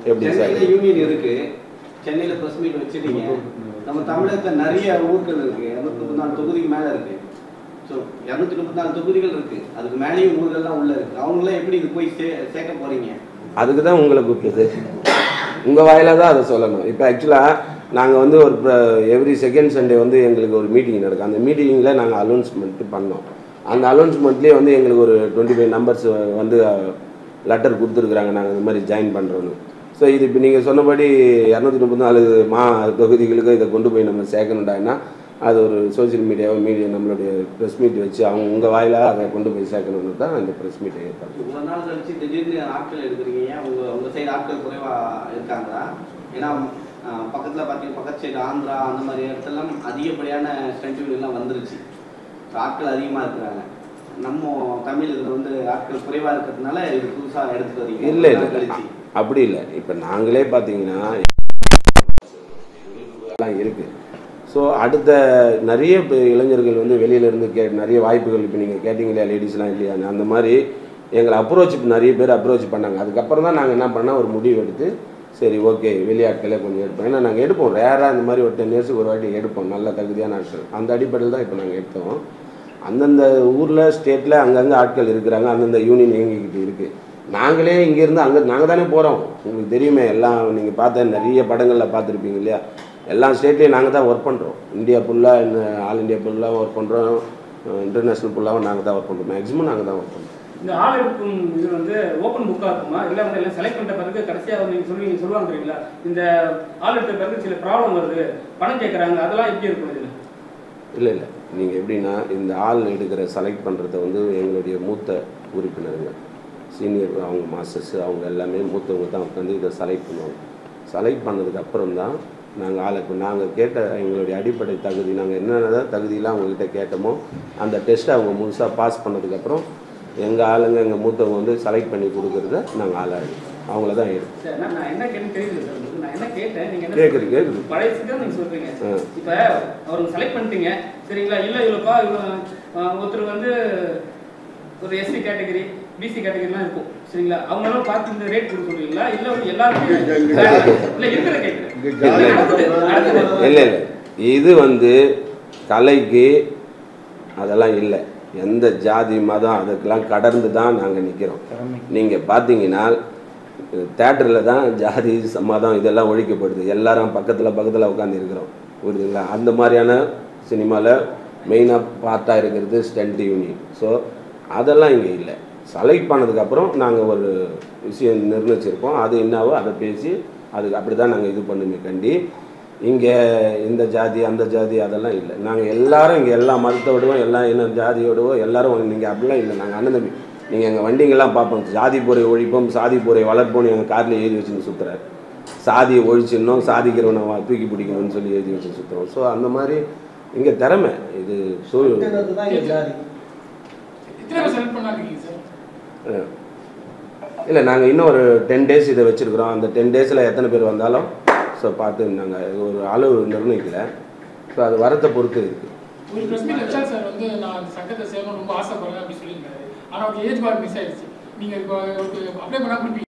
எப்படி சார் சென்னையில யூனியன் இருக்கு சென்னையில பிரஸ் மீட் வச்சிட்டீங்க நம்ம தமிழகத்துல நிறைய ஊர்கள் இருக்கு இரநூத்தி முப்பத்தி நாலு தொகுதிக்கு மேல இருக்கு ஸோ இரநூத்தி முப்பத்தி நாலு தொகுதிகள் இருக்கு அதுக்கு மேலேயும் ஊர்கள்லாம் உள்ள இருக்கு அவங்களாம் எப்படி இது போய் சே சேர்க்க போறீங்க அதுக்கு தான் உங்களை கூப்பிட்டது உங்கள் வாயிலாக தான் அதை சொல்லணும் இப்போ ஆக்சுவலாக நாங்கள் வந்து ஒரு எவ்ரி செகண்ட் சண்டே வந்து எங்களுக்கு ஒரு மீட்டிங் நடக்கும் அந்த மீட்டிங்கில் நாங்கள் அனௌன்ஸ்மெண்ட் பண்ணோம் அந்த அனௌன்ஸ்மெண்ட்லேயே வந்து எங்களுக்கு ஒரு டுவெண்ட்டி ஃபைவ் நம்பர்ஸ் வந்து லெட்டர் கொடுத்துருக்குறாங்க நாங்கள் இந்த மாதிரி ஜாயின் பண்ணுறோன்னு ஸோ இது இப்போ நீங்கள் சொன்னபடி இரநூத்தி முப்பத்தி நாலு மா தொகுதிகளுக்கு இதை கொண்டு போய் நம்ம சேர்க்கணுண்டாங்கன்னா அது ஒரு சோஷியல் மீடியாவோ மீடியா நம்மளுடைய ப்ரெஸ் மீட் வச்சு அவங்க உங்கள் வாயிலாக அதை கொண்டு போய் சேர்க்கணுன்னு தான் இந்த ப்ரெஸ் மீட்டை ஏற்பாடு இவ்வளவு நாள் கழிச்சு திடீர்னு ஆட்கள் எடுக்கிறீங்க ஏன் உங்க உங்க சைடு ஆட்கள் குறைவா இருக்காங்களா ஏன்னா ஆஹ், பக்கத்துல பாத்தீங்கன்னா பக்கத்து சைடு ஆந்திரா அந்த மாதிரி இடத்துலாம் அதிகப்படியான ஸ்ட்ரென்த் எல்லாம் வந்துருச்சு So, ஆட்கள் அதிகமா இருக்கிறாங்க நம்ம தமிழ் இதுல வந்து ஆட்கள் குறைவா இருக்கிறதுனால இது புதுசா எடுத்துட்டு வரீங்க இல்லை இவ்வளவு நாள் இல்லை கழிச்சு அப்படி இல்லை இப்போ நாங்களே பார்த்தீங்கன்னா எல்லாம் இருக்கு ஸோ அடுத்த நிறைய இப்ப இளைஞர்கள் வந்து வெளியில இருந்து கே நிறைய வாய்ப்புகள் இப்போ நீங்கள் கேட்டிங்களா லேடிஸ்லாம் இல்லையான்னு அந்த மாதிரி எங்களை அப்ரோச் நிறைய பேர் அப்ரோச் பண்ணாங்க அதுக்கப்புறம் தான் நாங்கள் என்ன பண்ணோம் ஒரு முடிவு எடுத்து சரி ஓகே வெளியாட்களே கொஞ்சம் எடுப்போம் ஏன்னா நாங்கள் எடுப்போம் ரேராக இந்த மாதிரி ஒரு டென் இயர்ஸுக்கு ஒரு வாட்டி எடுப்போம் நல்ல தகுதியான ஆட்கள் அந்த அடிப்படையில் தான் இப்போ நாங்கள் எடுத்தோம் அந்தந்த ஊரில் ஸ்டேட்டில் அங்கங்கே ஆட்கள் இருக்கிறாங்க அந்தந்த யூனியன் இயங்கிக்கிட்டு இருக்குது நாங்களே இங்கேருந்து அங்கே நாங்கள் தானே போகிறோம் உங்களுக்கு தெரியுமே எல்லாம் நீங்கள் பார்த்த நிறைய படங்களில் பார்த்துருப்பீங்க இல்லையா எல்லா ஸ்டேட்லேயும் நாங்கள் தான் ஒர்க் பண்ணுறோம் இந்தியா ஃபுல்லாக ஆல் இந்தியா ஃபுல்லாக ஒர்க் பண்ணுறோம் இன்டர்நேஷ்னல் ஃபுல்லாகவும் நாங்கள் தான் ஒர்க் பண்ணுறோம் மேக்ஸிமம் நாங்கள் தான் ஒர்க் பண்ணுறோம் இந்த ஆள் எடுக்கும் இது வந்து ஓப்பன் புக்கா இருக்குமா இல்ல வந்து எல்லாம் செலக்ட் பண்ண பிறகு கடைசியா வந்து நீங்க சொல்லி நீங்க சொல்லுவாங்க தெரியுங்களா இந்த ஆள் எடுத்த பிறகு சில ப்ராப்ளம் வருது பணம் கேட்கறாங்க அதெல்லாம் எப்படி இருக்கும் இதுல இல்லை இல்லை நீங்கள் எப்படின்னா இந்த ஆள் எடுக்கிற செலக்ட் பண்ணுறத வந்து எங்களுடைய மூத்த உறுப்பினருங்க சீனியர் அவங்க மாஸ்டர்ஸ் அவங்க எல்லாமே மூத்தவங்க தான் உட்காந்து இதை செலக்ட் பண்ணுவாங்க செலக்ட் பண்ணதுக்கு அப்புறம் தான் நாங்கள் ஆளை இப்போ நாங்கள் கேட்ட எங்களுடைய அடிப்படை தகுதி நாங்கள் என்னென்ன தகுதியெலாம் அவங்கக்கிட்ட கேட்டோமோ அந்த டெஸ்ட்டை அவங்க முழுசாக பாஸ் பண்ணதுக்கப்புறம் எங்கள் ஆளுங்க எங்கள் மூத்தவங்க வந்து செலக்ட் பண்ணி கொடுக்குறத நாங்கள் ஆளாக அவங்கள தான் எடுப்போம் சரி, நான் நான் என்ன கேட்டேன்னு தெரியல சார் உங்களுக்கு. நான் என்ன கேட்டேன் நீங்க என்ன கேட்குது கேட்குது பழையசுக்கு நீங்க சொல்றீங்க ஆ. இப்ப அவருக்கு செலக்ட் பண்ணிட்டீங்க சரிங்களா இல்ல இவ்வளோப்பா இவ்வளோ ஒருத்தர் வந்து ஒரு எஸ்சி கேட்டகரி பிசி கேட்டகரிலாம் இருக்கும் சரிங்களா அவங்களாம் பார்த்து இந்த ரேட் கொடுக்க சொல்லுவீங்களா இல்ல வந்து எல்லாருமே இல்ல இருக்கிற கேட்குறேன் அடுத்தது அடுத்தது இல்லை இல்லை இது வந்து கலைக்கு அதெல்லாம் இல்லை எந்த ஜாதி மதம் அதுக்கெல்லாம் கடந்து தான் நாங்கள் நிற்கிறோம் நீங்கள் பார்த்தீங்கன்னா தேட்டரில் தான் ஜாதி ச- மதம் இதெல்லாம் ஒழிக்கப்படுது எல்லாரும் பக்கத்தில் பக்கத்தில் உட்காந்து இருக்கிறோம் புரியுதுங்களா அந்த மாதிரியான சினிமாவில் மெயினாக பார்ட்டாக இருக்கிறது ஸ்டண்ட் யூனியன் ஸோ அதெல்லாம் இங்கே இல்லை செலக்ட் பண்ணதுக்கப்புறம் நாங்கள் ஒரு விஷயம் நிர்ணயிச்சிருப்போம் அது என்னவோ அதை பேசி அதுக்கு அப்படி தான் நாங்கள் இது பண்ணுமே கண்டி இங்கே இந்த ஜாதி அந்த ஜாதி அதெல்லாம் இல்லை நாங்கள் எல்லாரும் இங்கே எல்லா மதத்தோடவும் எல்லா இன ஜாதியோடவோ எல்லாரும் நீங்கள் அப்படிலாம் இல்லை நாங்கள் அண்ணன் தம்பி நீங்கள் எங்கள் வண்டிங்கெல்லாம் பார்ப்போம் ஜாதி போரை ஒழிப்போம் சாதி போரை வளர்ப்போம்னு எங்கள் காரில் ஏறி வச்சுன்னு சுற்றுறாரு சாதியை ஒழிச்சிடணும் சாதிக்கிறவனை வா- தூக்கி பிடிக்கணும்னு சொல்லி எழுதி வச்சு சுற்றுறோம் ஸோ அந்த மாதிரி இங்கே திறமை இது சூழல் தான் இங்க ஜாதி எத்தனை பேர் செலக்ட் பண்ணாருக்கீங்க சார் இல்லை நாங்கள் இன்னும் ஒரு டென் டேஸ் இதை வச்சுருக்குறோம் அந்த டென் டேஸில் எத்தனை பேர் வந்தாலும் ஸோ பார்த்து நாங்கள் ஒரு அளவு நிர்ணயிக்கல ஸோ அது வரத்தை பொறுத்து இருக்குது ஒரு பிரஸ் மீட் வச்சா சார் வந்து நான் அந்த சங்கத்தை சேரணும் ரொம்ப ஆசைப்படுறேன் அப்படின்னு சொல்லியிருக்காரு ஆனால் அவருக்கு ஏஜ் பார் மிஸ் ஆயிடுச்சு நீங்கள் இப்போ அப்ளை பண்ணாமல்